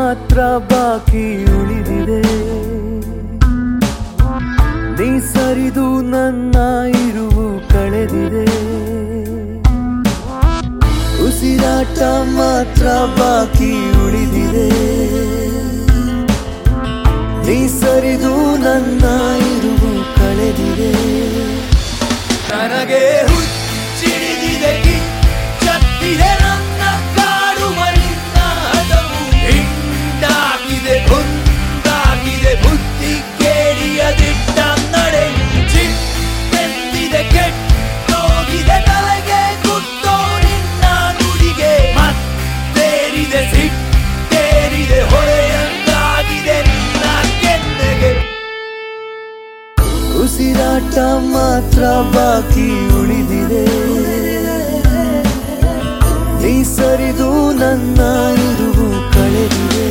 ಮಾತ್ರ ಬಾಕಿ ಉಳಿದಿದೆ ನೀ ಸರಿದು ನನ್ನ ಇರುವು ಕಳೆದಿದೆ ಉಸಿರಾಟ ಮಾತ್ರ ಬಾಕಿ ಉಳಿದಿದೆ ನೀ ಸರಿದು ನನ್ನ ಇರುವು ಕಳೆದಿದೆ ನನಗೆ ಹುಚ್ಚಿಡಿದಿದೆ ಕಿಚ್ಚತ್ತಿದೆ ನನ್ನ ಕಾಡುವ ನಿನ್ನ ಹಠವು ಹಿಂಡಾಗಿದೆ ಕುಂದಾಗಿದೆ ಬುದ್ಧಿ ಕೇಳಿಯ ದಿಟ್ಟ ನಡೆ ಚಿತ್ತೆಂದಿದೆ ಕೆಟ್ಟೋಗಿದೆ ತಲೆಗೆ ಕುಟ್ಟೋ ನಿನ್ನ ನುಡಿಗೆ ಮತ್ತೇರಿದೆ ಸಿಟ್ಟೇರಿದೆ ಹೊಳೆಯಂಗಾಗಿದೆ ನಿನ್ನ ಕೆನ್ನೆಗೆ ಉಸಿರಾಟ ಮಾತ್ರ ಬಾಕಿ ಉಳಿದಿದೆ ನೀ ಸರಿದು ನನ್ನ ಇರುವು ಕಳೆದಿದೆ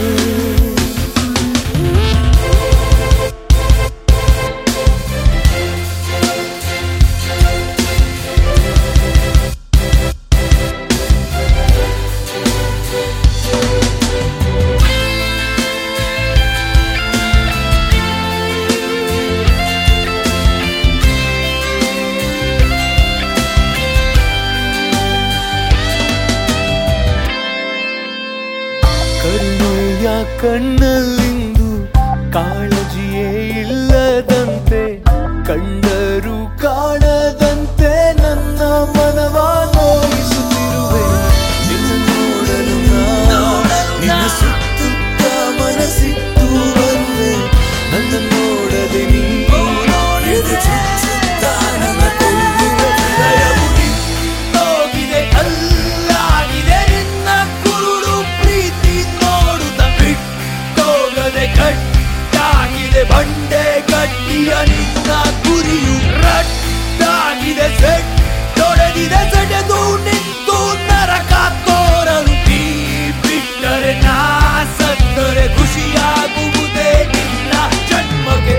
ಕರುಣೆಯ ಕಣ್ಣಲ್ಲಿಂದು ಕಾಳಜಿಯೇ ಇಲ್ಲದಂತೆ ಕಂಡರೂ ಕಾಣದಂತೆ ನನ್ನ ಮನವ ನೋಯಿಸುತ್ತಿರುವೆ ನಿನ್ನ ನೋಡಲು ನಾ ನಿನ್ನ ಸುತ್ತುತ್ತ ಮನಸ್ಸಿಟ್ಟು ಬರುವೆ ನನ್ನ ನೋಡದೆ ನೀ ಎದೆ ಚುಚ್ಚುತ್ತಾ ನನ್ನ ಕೊಲ್ಲುವೆ ಹೃದಯವು ಕಿತ್ತೋಗಿದೆ ಕಲ್ಲಾಗಿದೆ ನಿನ್ನ ಕುರುಡು ಪ್ರೀತಿ ನೋಡುತ್ತ ಬಿಟ್ಟೋಗದೆ ಕಟ್ಟಾಗಿದೆ ಬಂಡೆ ಗಟ್ಟಿಯ ನಿನ್ನ ಗುರಿಯು ರಟ್ಟಾಗಿದೆ ಸೆಟ್ಟೊಡೆದಿದೆ ಸೆಡೆದು ನಿಂತು ನರಕ ತೋರಲು ನೀ ಬಿಟ್ಟರೆ ನಾ ಸತ್ತರೆ ಖುಷಿಯಾಗುವುದೇ ನಿನ್ನ ಜನ್ಮಕ್ಕೆ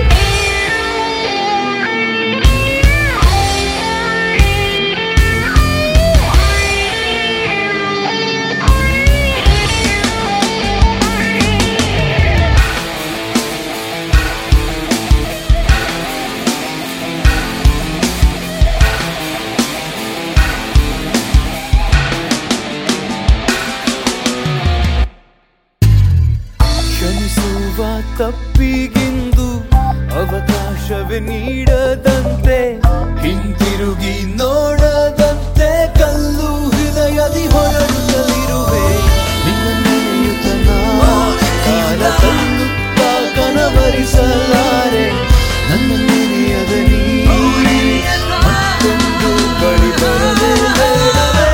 ಕ್ಷಮಿಸುವ ತಪ್ಪಿಗೆಂದು ಅವಕಾಶವೇ ನೀಡದಂತೆ ಹಿಂತಿರುಗಿ ನೋಡದಂತೆ ಕಲ್ಲು ಹೃದಯದಿ ಹೊರಡುತ್ತಲಿರುವೆ ನಿನ್ನ ನೆನೆಯುತ್ತ ನಾ ಕಾಲ ತನ್ನುತ್ತ ಕನವರಿಸಲಾರೆ ನನ್ನ ನೆನೆಯದ ನೀ ಮತ್ತೊಂದು ಬಳಿ ಬರಲೇ ಬೇಡವೇ?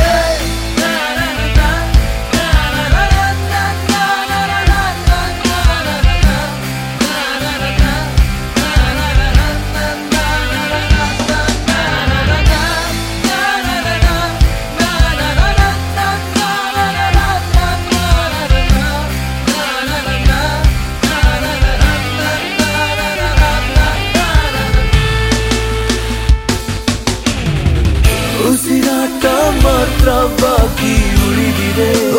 ಉಸಿರಾಟ ಮಾತ್ರ ಬಾಕಿ ಉಳಿದಿದೆ